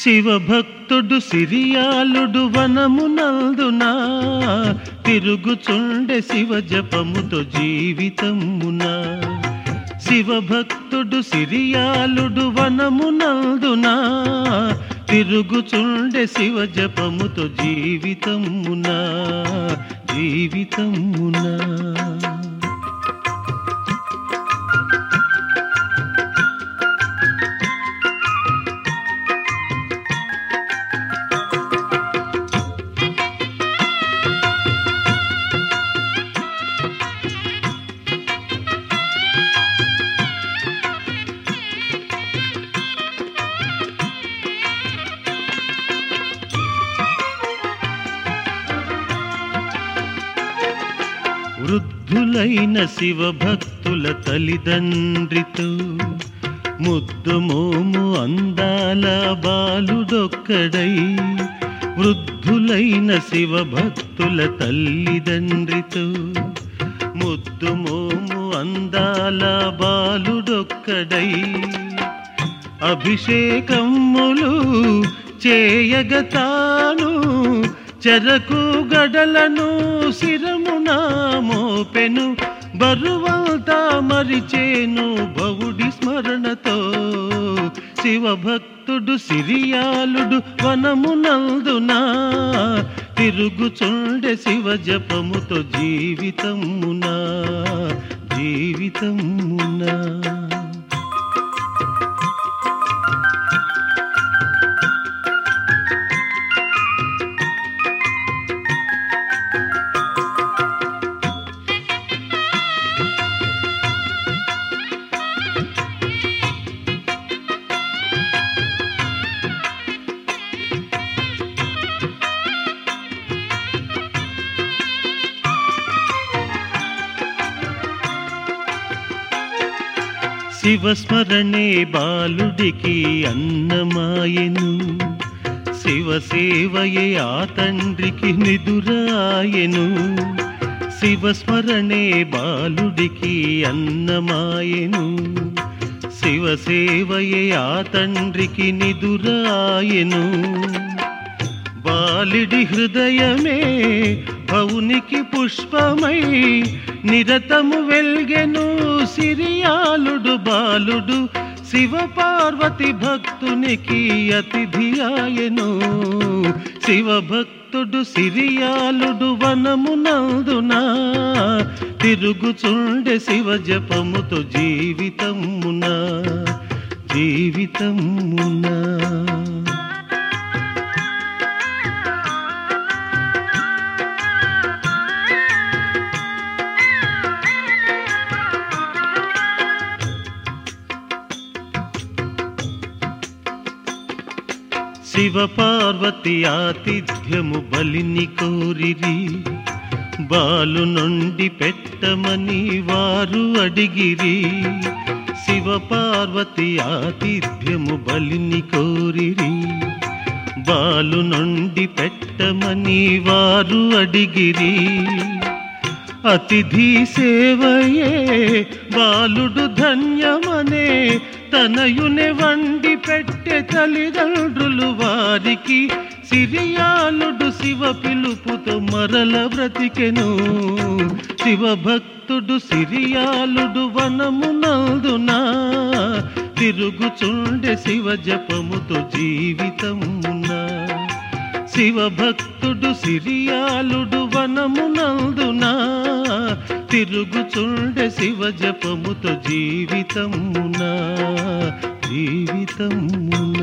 శివభక్తుడు సిరియాలుడు వనమునందున తిరుగుచుండె శివ జపముతో జీవితమున శివభక్తుడు సిరియాలుడు వనమునందున తిరుగుచుండె శివ జపముతో జీవితమున జీవితమున వృద్ధులైన శివభక్తుల తల్లిదండ్రితో ముద్దు మోము అందాల బాలుడొక్కడై వృద్ధులైన శివభక్తుల తల్లిదండ్రితో ముద్దు మోము అందాల బాలుడొక్కడై అభిషేకములు చేయగతాను చెరకు గడలను శిరమున మోపెను బరువంతా మరిచేను బవుడి స్మరణతో శివభక్తుడు సిరియాలుడు వనమునందున తిరుగుచుండె శివ జపముతో జీవితమున జీవితమునా శివస్మరణే బాలుడికి అన్నమాయెను శివసేవయే ఆ తండ్రికి నిదురాయెను శివస్మరణే బాలుడికి అన్నమాయెను శివసేవయే ఆ తండ్రికి నిదురాయెను బాలిడి హృదయమే భౌనికి పుష్పమై నిరతము వెల్గెను సిరియాలుడు బాలుడు శివ పార్వతి భక్తునికి అతిథి ఆయను శివ భక్తుడు సిరియాలుడు వనమునందున తిరుగుచుండె శివ జపముతో జీవితమున జీవితమునా శివ పార్వతి ఆతిథ్యము బలిని కోరిరి బాలు నుండి పెట్టమని వారు అడిగిరి శివ పార్వతి ఆతిథ్యము బలిని కోరిరి బాలు నుండి పెట్టమని వారు అడిగిరి అతిథి సేవయే బాలుడు ధన్యమనే తనయుని వండి పెట్టె తల్లిదండ్రులు వారికి సిరియాలుడు శివ పిలుపుతో మరల బ్రతికెను శివ భక్తుడు సిరియాలుడు వనమునందున తిరుగుచుండె శివ జపముతో జీవితమున శివ భక్తుడు సిరియాలుడు వనమునందున తిరుగుచుండె శివ జపముతో జీవితమున జీవితమున